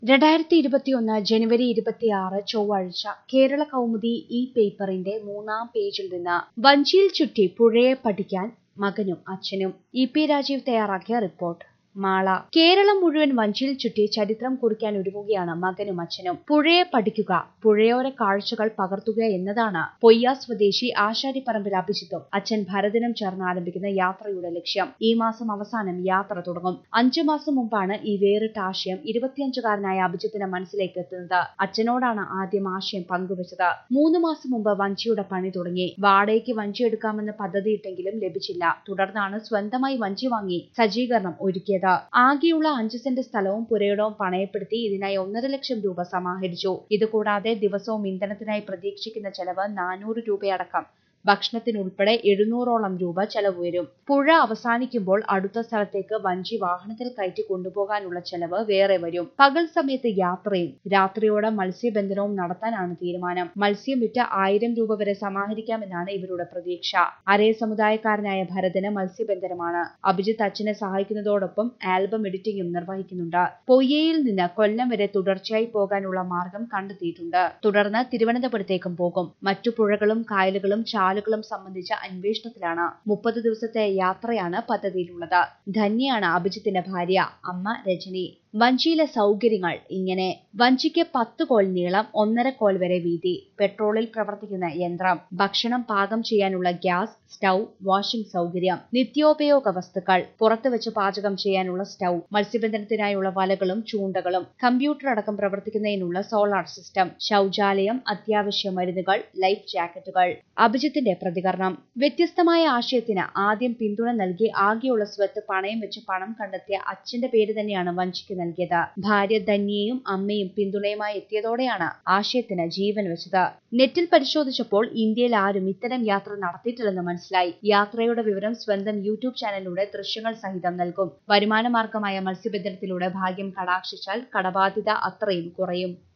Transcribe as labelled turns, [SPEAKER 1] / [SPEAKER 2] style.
[SPEAKER 1] രണ്ടായിരത്തി ഇരുപത്തിയൊന്ന് ജനുവരി ഇരുപത്തിയാറ് ചൊവ്വാഴ്ച കേരള കൗമുദി ഈ പേപ്പറിന്റെ മൂന്നാം പേജിൽ നിന്ന് വഞ്ചിയിൽ ചുറ്റി പുഴയെ പഠിക്കാൻ മകനും അച്ഛനും ഇ പി രാജീവ് തയ്യാറാക്കിയ റിപ്പോർട്ട് മാള കേരളം മുഴുവൻ വഞ്ചിയിൽ ചുറ്റി ചരിത്രം കുറിക്കാൻ ഒരുങ്ങുകയാണ് മകനും അച്ഛനും പുഴയെ പഠിക്കുക പുഴയോര കാഴ്ചകൾ പകർത്തുക എന്നതാണ് പൊയ്യ സ്വദേശി ആശാരിപ്പറമ്പിൽ അഭിജിത്തും അച്ഛൻ ഭരതനും ചേർന്ന് ആരംഭിക്കുന്ന യാത്രയുടെ ലക്ഷ്യം ഈ മാസം അവസാനം യാത്ര തുടങ്ങും അഞ്ചു മാസം മുമ്പാണ് ഈ വേറിട്ട ആശയം ഇരുപത്തിയഞ്ചുകാരനായ അഭിജിത്തിന്റെ മനസ്സിലേക്ക് എത്തുന്നത് അച്ഛനോടാണ് ആദ്യം ആശയം പങ്കുവച്ചത് മൂന്ന് മാസം മുമ്പ് വഞ്ചിയുടെ പണി തുടങ്ങി വാടകയ്ക്ക് വഞ്ചി എടുക്കാമെന്ന് പദ്ധതിയിട്ടെങ്കിലും ലഭിച്ചില്ല തുടർന്നാണ് സ്വന്തമായി വഞ്ചി വാങ്ങി സജ്ജീകരണം ഒരുക്കിയത് ആകെയുള്ള അഞ്ച് സെന്റ് സ്ഥലവും പുരയിടവും പണയപ്പെടുത്തി ഇതിനായി ഒന്നര ലക്ഷം രൂപ സമാഹരിച്ചു ഇതുകൂടാതെ ദിവസവും ഇന്ധനത്തിനായി പ്രതീക്ഷിക്കുന്ന ചെലവ് നാനൂറ് രൂപയടക്കം ഭക്ഷണത്തിനുൾപ്പെടെ എഴുന്നൂറോളം രൂപ ചെലവ് വരും പുഴ അവസാനിക്കുമ്പോൾ അടുത്ത സ്ഥലത്തേക്ക് വഞ്ചി വാഹനത്തിൽ കയറ്റി കൊണ്ടുപോകാനുള്ള ചെലവ് വേറെ വരും പകൽ സമയത്ത് യാത്രയും രാത്രിയോടെ മത്സ്യബന്ധനവും നടത്താനാണ് തീരുമാനം മത്സ്യം വിറ്റ് ആയിരം രൂപ വരെ സമാഹരിക്കാമെന്നാണ് ഇവരുടെ പ്രതീക്ഷ അരേ സമുദായക്കാരനായ ഭരതന് മത്സ്യബന്ധനമാണ് അഭിജിത്ത് അച്ഛനെ സഹായിക്കുന്നതോടൊപ്പം ആൽബം എഡിറ്റിംഗും നിർവഹിക്കുന്നുണ്ട് പൊയ്യയിൽ നിന്ന് കൊല്ലം വരെ തുടർച്ചയായി പോകാനുള്ള മാർഗം കണ്ടെത്തിയിട്ടുണ്ട് തുടർന്ന് തിരുവനന്തപുരത്തേക്കും പോകും മറ്റു പുഴകളും കായലുകളും ചാലുകളും സംബന്ധിച്ച അന്വേഷണത്തിലാണ് മുപ്പത് ദിവസത്തെ യാത്രയാണ് പദ്ധതിയിലുള്ളത് ധന്യയാണ് അഭിജിത്തിന്റെ ഭാര്യ അമ്മ രജനി വഞ്ചിയിലെ സൗകര്യങ്ങൾ ഇങ്ങനെ വഞ്ചിക്ക് പത്ത് കോൽ നീളം ഒന്നര കോൽ വരെ വീതി പെട്രോളിൽ പ്രവർത്തിക്കുന്ന യന്ത്രം ഭക്ഷണം പാകം ചെയ്യാനുള്ള ഗ്യാസ് സ്റ്റൗ വാഷിംഗ് സൗകര്യം നിത്യോപയോഗ വസ്തുക്കൾ പുറത്തു വെച്ച് പാചകം ചെയ്യാനുള്ള സ്റ്റൗ മത്സ്യബന്ധനത്തിനായുള്ള വലകളും ചൂണ്ടകളും കമ്പ്യൂട്ടർ അടക്കം പ്രവർത്തിക്കുന്നതിനുള്ള സോളാർ സിസ്റ്റം ശൗചാലയം അത്യാവശ്യ മരുന്നുകൾ ലൈഫ് ജാക്കറ്റുകൾ അഭിജിത്തിന്റെ പ്രതികരണം വ്യത്യസ്തമായ ആശയത്തിന് ആദ്യം പിന്തുണ നൽകി ആകെയുള്ള സ്വത്ത് പണയം വെച്ച് പണം കണ്ടെത്തിയ അച്ഛന്റെ പേര് തന്നെയാണ് വഞ്ചിക്ക് നൽകിയത് ഭാര്യ ധന്യയും അമ്മയും പിന്തുണയുമായി എത്തിയതോടെയാണ് ആശയത്തിന് ജീവൻ വെച്ചത് നെറ്റിൽ പരിശോധിച്ചപ്പോൾ ഇന്ത്യയിൽ ആരും ഇത്തരം യാത്ര നടത്തിയിട്ടില്ലെന്ന് മനസ്സിലായി യാത്രയുടെ വിവരം സ്വന്തം യൂട്യൂബ് ചാനലിലൂടെ ദൃശ്യങ്ങൾ സഹിതം നൽകും വരുമാനമാർഗമായ മത്സ്യബന്ധനത്തിലൂടെ ഭാഗ്യം കടാക്ഷിച്ചാൽ കടബാധ്യത അത്രയും കുറയും